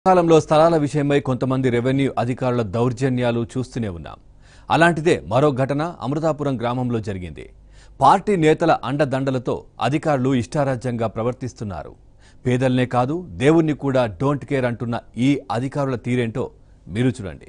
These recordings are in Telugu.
కాలంలో స్థలాల విషయమై కొంతమంది రెవెన్యూ అధికారుల దౌర్జన్యాలు చూస్తూనే ఉన్నాం అలాంటిదే మరో ఘటన అమృతాపురం గ్రామంలో జరిగింది పార్టీ నేతల అండదండలతో అధికారులు ఇష్టారాజ్యంగా ప్రవర్తిస్తున్నారు పేదల్నే కాదు దేవుణ్ణి కూడా డోంట్ కేర్ అంటున్న ఈ అధికారుల తీరేంటో మీరు చూడండి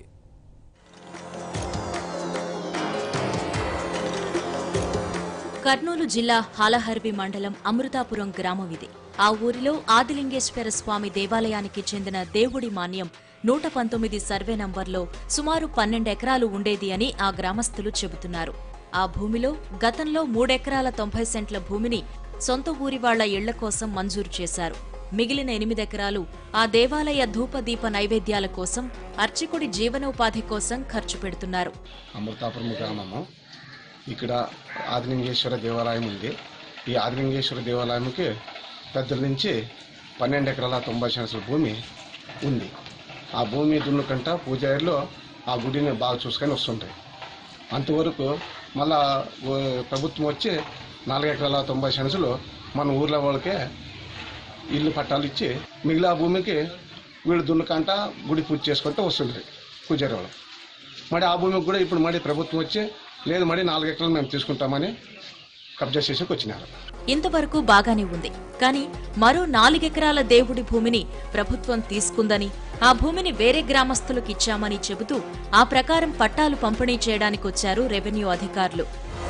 కర్నూలు జిల్లా హాలహర్వి మండలం అమృతాపురం గ్రామం ఇది ఆ ఊరిలో ఆదిలింగేశ్వర స్వామి దేవాలయానికి చెందిన దేవుడి మాన్యం నూట పంతొమ్మిది సర్వే నంబర్లో సుమారు పన్నెండు ఎకరాలు ఉండేది అని ఆ గ్రామస్తులు చెబుతున్నారు ఆ భూమిలో గతంలో మూడెకరాల తొంభై సెంట్ల భూమిని సొంత ఊరి వాళ్ల ఇళ్ల కోసం మంజూరు చేశారు మిగిలిన ఎనిమిదెకరాలు ఆ దేవాలయ ధూపదీప నైవేద్యాల కోసం అర్చకుడి జీవనోపాధి కోసం ఖర్చు పెడుతున్నారు అమృతాపురం గ్రామము ఇక్కడ ఆదిలింగేశ్వర దేవాలయం ఉంది ఈ ఆదిలింగేశ్వర దేవాలయంకి పెద్దల నుంచి పన్నెండు ఎకరాల తొంభై శాంతుల భూమి ఉంది ఆ భూమి దున్నుకంట పూజారిలో ఆ గుడిని బాగా చూసుకొని వస్తుంటాయి అంతవరకు మళ్ళా ఓ ప్రభుత్వం వచ్చి నాలుగు ఎకరాల తొంభై శాంతులు మన ఊర్లో వాళ్ళకే ఇల్లు పట్టాలు ఇచ్చి మిగిలిన భూమికి వీళ్ళు దున్నుకంట గుడి పూజ చేసుకుంటూ వస్తుంటారు పూజారి వాళ్ళు మరి ఆ భూమికి కూడా ఇప్పుడు మరి ప్రభుత్వం వచ్చి లేదు మరి నాలుగు ఎకరాలు మేము తీసుకుంటామని కబ్జా చేసేకి వచ్చినారు ఇంతవరకు బాగానే ఉంది కానీ మరో నాలుగెకరాల దేవుడి భూమిని ప్రభుత్వం తీసుకుందని ఆ భూమిని వేరే గ్రామస్తులకు ఇచ్చామని చెబుతూ ఆ ప్రకారం పట్టాలు పంపిణీ చేయడానికి వచ్చారు రెవెన్యూ అధికారులు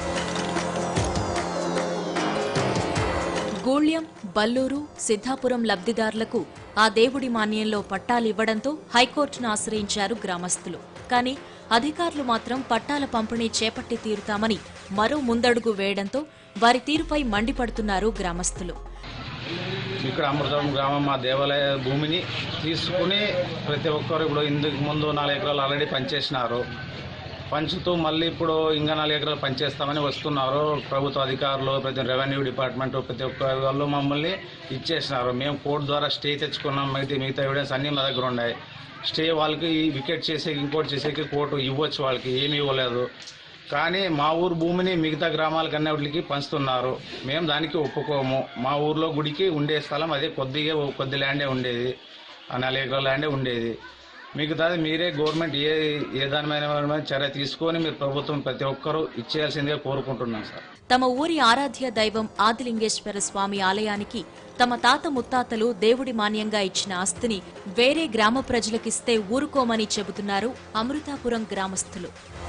గూళ్యం బల్లూరు సిద్ధాపురం లబ్ధిదారులకు ఆ దేవుడి మాన్యంలో పట్టాలివ్వడంతో హైకోర్టును ఆశ్రయించారు గ్రామస్తులు కానీ అధికారులు మాత్రం పట్టాల పంపిణీ చేపట్టి తీరుతామని మరో ముందడుగు వేయడంతో వారి తీరుపై మండిపడుతున్నారు గ్రామస్తులు ఇక్కడ అమృతం గ్రామం మా దేవాలయ భూమిని తీసుకుని ప్రతి ఒక్కరు ఇప్పుడు ఇందుకు ముందు నాలుగు ఎకరాలు ఆల్రెడీ పనిచేసినారు పంచుతూ మళ్ళీ ఇప్పుడు ఇంకా నాలుగు ఎకరాలు పనిచేస్తామని వస్తున్నారు ప్రభుత్వ అధికారులు ప్రతి రెవెన్యూ డిపార్ట్మెంట్ ప్రతి ఒక్క వాళ్ళు మమ్మల్ని ఇచ్చేసినారు మేము కోర్టు ద్వారా స్టే తెచ్చుకున్నాం మిగతా మిగతా ఎవిడెన్స్ అన్నీ మా దగ్గర ఉన్నాయి స్టే వాళ్ళకి ఈ వికెట్ చేసేకి ఇంకోటి చేసేకి కోర్టు ఇవ్వచ్చు వాళ్ళకి ఏమీ ఇవ్వలేదు కానీ మా ఊరు భూమిని మిగతా గ్రామాలకు అన్నిటికి పంచుతున్నారు మేము దానికి ఒప్పుకోము మా ఊర్లో గుడికి ఉండే స్థలం అదే కొద్దిగా కొద్ది ల్యాండే ఉండేది ఆ నాలుగు ఎకరాల ల్యాండే ఉండేది మిగతాది మీరే గవర్నమెంట్ ఏ ఏ దాని మీద చర్య తీసుకొని మీరు ప్రభుత్వం ప్రతి ఒక్కరూ ఇచ్చేయాల్సిందిగా కోరుకుంటున్నాం సార్ తమ ఊరి ఆరాధ్య దైవం ఆదిలింగేశ్వర స్వామి ఆలయానికి తమ తాత ముత్తాతలు దేవుడి మాన్యంగా ఇచ్చిన ఆస్తిని వేరే గ్రామ ప్రజలకిస్తే ఊరుకోమని చెబుతున్నారు అమృతాపురం గ్రామస్తులు